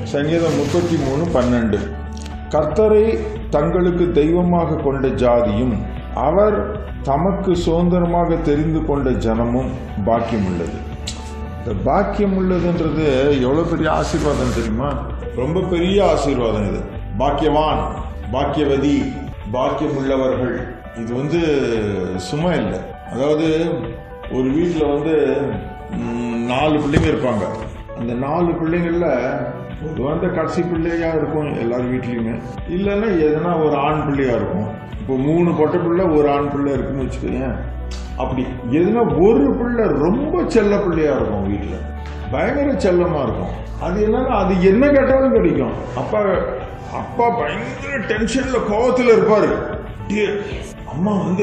சங்கீதம் முப்பத்தி மூணு பன்னெண்டு கர்த்தரை தங்களுக்கு தெய்வமாக கொண்ட ஜாதியும் அவர் தமக்கு சுதந்திரமாக தெரிந்து கொண்ட ஜனமும் பாக்கியம் உள்ளது இந்த பாக்கியம் உள்ளதுன்றது எவ்வளோ பெரிய ஆசீர்வாதம் தெரியுமா ரொம்ப பெரிய ஆசீர்வாதம் இது பாக்கியவான் பாக்கியவதி பாக்கியம் உள்ளவர்கள் இது வந்து சும்மா இல்லை அதாவது ஒரு வீட்டில் வந்து ம், நாலு பிள்ளைங்க இருப்பாங்க அந்த நாலு பிள்ளைங்கள்ல இது வந்து கடைசி பிள்ளையா இருக்கும் எல்லார் வீட்லயுமே இல்லைன்னா எதனா ஒரு ஆண் பிள்ளையா இருக்கும் இப்போ மூணு பொட்டை பிள்ளை ஒரு ஆண் பிள்ளை இருக்குன்னு வச்சுக்கோங்க அப்படி எதுனா ஒரு பிள்ளை ரொம்ப செல்ல பிள்ளையா இருக்கும் வீட்டுல பயங்கர செல்லமா இருக்கும் அது என்னன்னா அது என்ன கேட்டாலும் கிடைக்கும் அப்பா அப்பா பயங்கர டென்ஷன்ல கோவத்துல இருப்பாரு டேய், அம்மா வந்து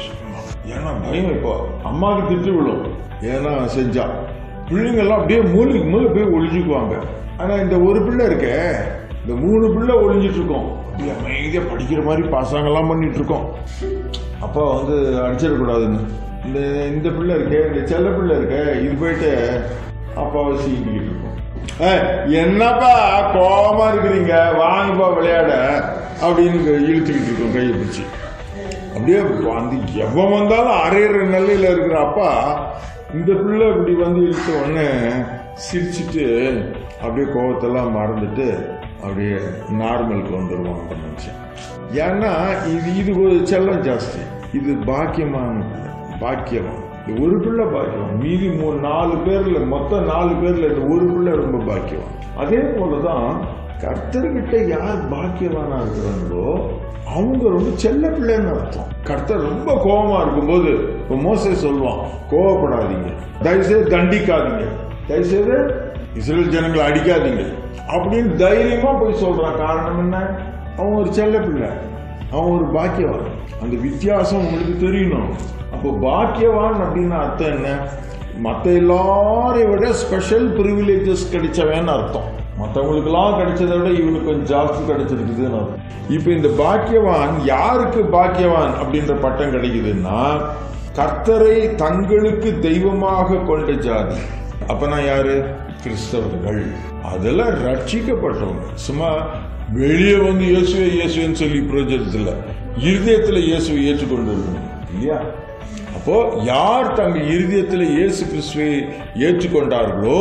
ஏன்னா பயம் இப்போ அம்மாவுக்கு திட்டு விழும் ஏன்னா செஞ்சா பிள்ளைங்க எல்லாம் அப்படியே மூலைக்கு மூலை போய் ஒளிஞ்சுக்குவாங்க ஆனா இந்த ஒரு பிள்ளை இருக்க இந்த மூணு பிள்ளை ஒளிஞ்சிட்டு இருக்கோம் அப்படியே அமைதியா படிக்கிற மாதிரி பாசாங்கெல்லாம் பண்ணிட்டு இருக்கோம் அப்பா வந்து அடிச்சிடக்கூடாதுன்னு இந்த இந்த பிள்ளை இருக்கு இந்த செல்ல பிள்ளை இருக்கு இது போயிட்டு அப்பாவை சீக்கிட்டு இருக்கும் "ஏய், என்னப்பா கோவமா இருக்கிறீங்க வாங்கப்பா விளையாட அப்படின்னு இழுத்துக்கிட்டு இருக்கோம் கையை பிடிச்சி அப்படியே வந்து எவன் வந்தாலும் அரையிற நிலையில இருக்கிற அப்பா இந்த பிள்ளை இப்படி வந்து இழுத்த உடனே சிரிச்சிட்டு அப்படியே கோவத்தெல்லாம் மறந்துட்டு அப்படியே நார்மலுக்கு வந்துடுவான் அந்த மனுஷன் ஏன்னா இது இது ஒரு செல்லம் ஜாஸ்தி இது பாக்கியமான பிள்ளை பாக்கியவான் இந்த ஒரு பிள்ளை பாக்கியவான் மீதி மூணு நாலு பேர்ல மொத்தம் நாலு பேர்ல இந்த ஒரு பிள்ளை ரொம்ப பாக்கியவான் அதே போலதான் கர்த்தர்கிட்ட யார் பாக்கியவானா இருக்கிறாங்களோ அவங்க ரொம்ப செல்ல பிள்ளைன்னு அர்த்தம் கர்த்தர் ரொம்ப கோபமா இருக்கும்போது இப்போ மோசே சொல்லுவான் கோவப்படாதீங்க தயவுசெய்து தண்டிக்காதீங்க தயவுசெய்து இஸ்ரேல் ஜனங்களை அடிக்காதீங்க அப்படின்னு தைரியமா போய் சொல்றான் காரணம் என்ன அவன் ஒரு செல்ல பிள்ளை அவன் ஒரு பாக்கியவான் அந்த வித்தியாசம் உங்களுக்கு தெரியணும் அப்போ பாக்கியவான் அப்படின்னு அர்த்தம் என்ன மற்ற எல்லாரையும் விட ஸ்பெஷல் ப்ரிவிலேஜஸ் கிடைச்சவன்னு அர்த்தம் மற்றவங்களுக்கெல்லாம் கிடைச்சதை விட இவனுக்கு கொஞ்சம் ஜாஸ்தி கிடைச்சிருக்குதுன்னு அர்த்தம் இப்போ இந்த பாக்கியவான் யாருக்கு பாக்கியவான் அப்படின்ற பட்டம் கிடைக்குதுன்னா கர்த்தரை தங்களுக்கு தெய்வமாக கொண்ட ஜாதி அப்பனா யாரு கிறிஸ்தவர்கள் அதெல்லாம் ரட்சிக்கப்பட்டவங்க சும்மா வெளியே வந்து இயேசுவே இயேசுவேன்னு சொல்லி பிரயோஜனத்தில் இருதயத்தில் இயேசுவை ஏற்றுக்கொண்டு இருக்கணும் இல்லையா அப்போ யார் தங்கள் இருதயத்தில் இயேசு கிறிஸ்துவை ஏற்றுக்கொண்டார்களோ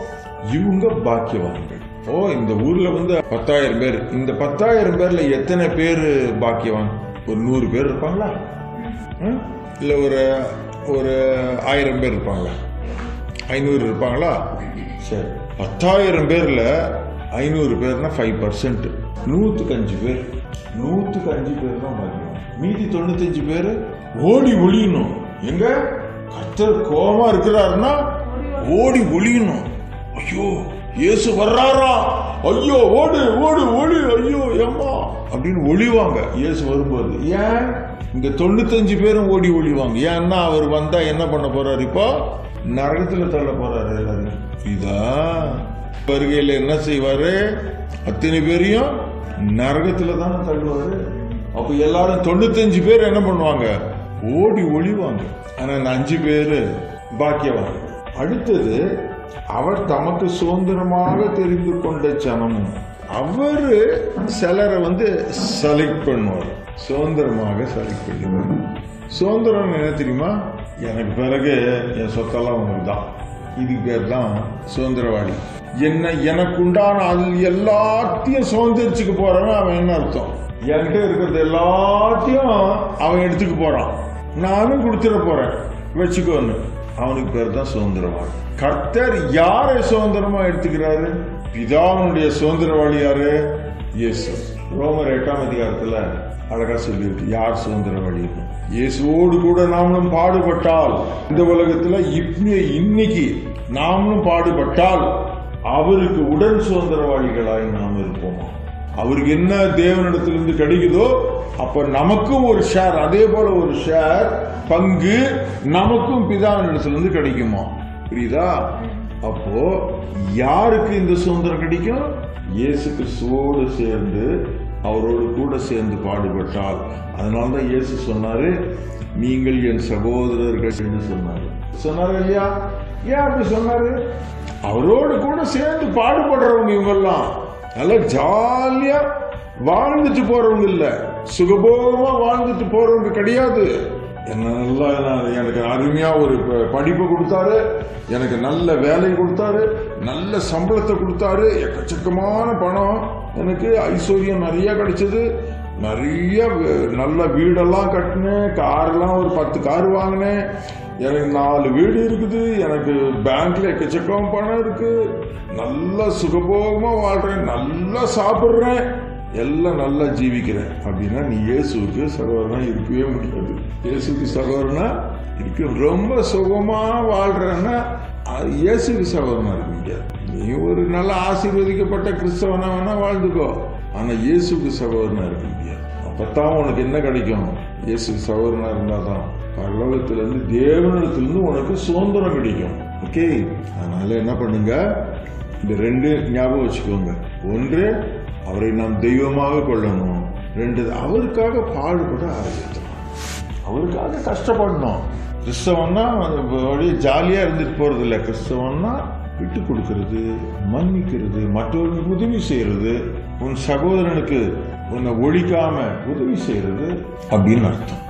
இவங்க பாக்கியவான்கள் ஓ இந்த ஊர்ல வந்து பத்தாயிரம் பேர் இந்த பத்தாயிரம் பேர்ல எத்தனை பேர் பாக்கியவான் ஒரு நூறு பேர் இருப்பாங்களா ம்? இல்ல ஒரு ஒரு ஆயிரம் பேர் இருப்பாங்களா ஐநூறு இருப்பாங்களா சரி பத்தாயிரம் பேர்ல ஐநூறு பேர்னா ஃபைவ் பர்சன்ட் நூத்துக்கு அஞ்சு பேர் நூத்துக்கு அஞ்சு பேர் தான் பாக்கியம் மீதி தொண்ணூத்தஞ்சு பேர் ஓடி ஒளியணும் எங்க கர்த்தர் கோபமா இருக்கிறாருன்னா ஓடி ஒளியணும் ஐயோ இயேசு வர்றாரா ஐயோ ஓடு ஓடு ஓடு ஐயோ ஏம்மா அப்படின்னு ஒளிவாங்க இயேசு வரும்போது ஏன் இங்க தொண்ணூத்தஞ்சு பேரும் ஓடி ஒளிவாங்க ஏன்னா அவர் வந்தா என்ன பண்ண போறாரு இப்போ நரகத்துல தள்ள போறாரு எல்லாரும் இதா வருகையில என்ன செய்வாரு அத்தனை பேரையும் நரகத்துல தானே தள்ளுவாரு அப்ப எல்லாரும் தொண்ணூத்தஞ்சு பேர் என்ன பண்ணுவாங்க ஓடி ஒளிவாங்க ஆனா இந்த அஞ்சு பேரு பாக்கியவாங்க அடுத்தது அவர் தமக்கு சுதந்திரமாக தெரிந்து கொண்ட ஜனமும் அவரு சிலரை வந்து செலக்ட் பண்ணுவார் சுதந்திரமாக செலக்ட் பண்ணுவார் சுதந்திரம் என்ன தெரியுமா எனக்கு பிறகு என் சொத்தெல்லாம் உங்களுக்கு தான் இதுக்கு பேர் தான் சுதந்திரவாதி என்ன எனக்கு உண்டான அது எல்லாத்தையும் சுதந்திரிச்சுக்க போறவன் அவன் என்ன அர்த்தம் என்கிட்ட இருக்கிறது எல்லாத்தையும் அவன் எடுத்துக்க போறான் நானும் கொடுத்துட போறேன் வச்சுக்கோன்னு அவனுக்கு பேர் தான் சுதந்திரவாதி கர்த்தர் யாரை சுதந்திரமா எடுத்துக்கிறாரு பிதாவுடைய சுதந்திரவாளி யாரு இயேசு ரோமர் எட்டாம் அதிகாரத்துல அழகா சொல்லியிருக்கு யார் சுதந்திரவாளின்னு இயேசுவோடு கூட நாமளும் பாடுபட்டால் இந்த உலகத்துல இப்ப இன்னைக்கு நாமளும் பாடுபட்டால் அவருக்கு உடன் சுதந்திரவாளிகளாய் நாம் இருப்போமா அவருக்கு என்ன தேவனிடத்திலிருந்து கிடைக்குதோ அப்ப நமக்கும் ஒரு ஷேர் அதே போல ஒரு ஷேர் பங்கு நமக்கும் பிதாவினிடத்திலிருந்து கிடைக்குமா புரியுதா அப்போ யாருக்கு இந்த சுதந்திரம் கிடைக்கும் இயேசு கிறிஸ்துவோடு சேர்ந்து அவரோடு கூட சேர்ந்து பாடுபட்டால் அதனால தான் இயேசு சொன்னாரு நீங்கள் என் சகோதரர்கள் என்று சொன்னாரு சொன்னாரு இல்லையா ஏன் அப்படி சொன்னாரு அவரோடு கூட சேர்ந்து பாடுபடுறவங்க இவங்கெல்லாம் நல்லா ஜாலியா வாழ்ந்துட்டு போறவங்க இல்ல சுகபோகமா வாழ்ந்துட்டு போறவங்க கிடையாது என்ன நல்லா நான் எனக்கு அருமையா ஒரு ப- படிப்பை கொடுத்தாரு எனக்கு நல்ல வேலை கொடுத்தாரு நல்ல சம்பளத்தை கொடுத்தாரு எக்கச்சக்கமான பணம் எனக்கு ஐஸ்வர்யம் நிறைய கிடைச்சது நிறைய வே- நல்ல வீடெல்லாம் கட்டினேன் கார்லாம் ஒரு பத்து கார் வாங்கினேன் எனக்கு நாலு வீடு இருக்குது எனக்கு பேங்க்ல எக்கச்சக்கம் பணம் இருக்கு நல்லா சுகபோகமா வாழ்றேன் நல்லா சாப்பிடுறேன் எல்லாம் நல்லா ஜீவிக்கிறேன் அப்படின்னா நீ இயேசுவுக்கு சகோதரனா இருக்கவே முடியாது இயேசுக்கு சகோதரனா இருக்க ரொம்ப சுகமா வாழ்றேன்னா அது இயேசுக்கு சகோதரனா இருக்க முடியாது நீ ஒரு நல்ல ஆசீர்வதிக்கப்பட்ட கிறிஸ்தவனா வேணா வாழ்ந்துக்கோ ஆனா இயேசுக்கு சகோதரனா இருக்க முடியாது அப்பதான் உனக்கு என்ன கிடைக்கும் இயேசுக்கு சகோதரனா இருந்தாதான் பரலோகத்திலிருந்து தேவனிடத்திலிருந்து உனக்கு சுதந்திரம் கிடைக்கும் ஓகே அதனால என்ன பண்ணுங்க இந்த ரெண்டு ஞாபகம் வச்சுக்கோங்க ஒன்று அவரை நாம் தெய்வமாக கொள்ளணும் ரெண்டு அவருக்காக பாடுபட ஆரம்பித்தோம் அவருக்காக கஷ்டப்படணும் கிறிஸ்தவன்னா அது அப்படியே ஜாலியா இருந்துட்டு போறது இல்ல கிறிஸ்தவன்னா விட்டு கொடுக்கறது மன்னிக்கிறது மற்றவர்களுக்கு உதவி செய்யறது உன் சகோதரனுக்கு உன்னை ஒழிக்காம உதவி செய்யறது அப்படின்னு அர்த்தம்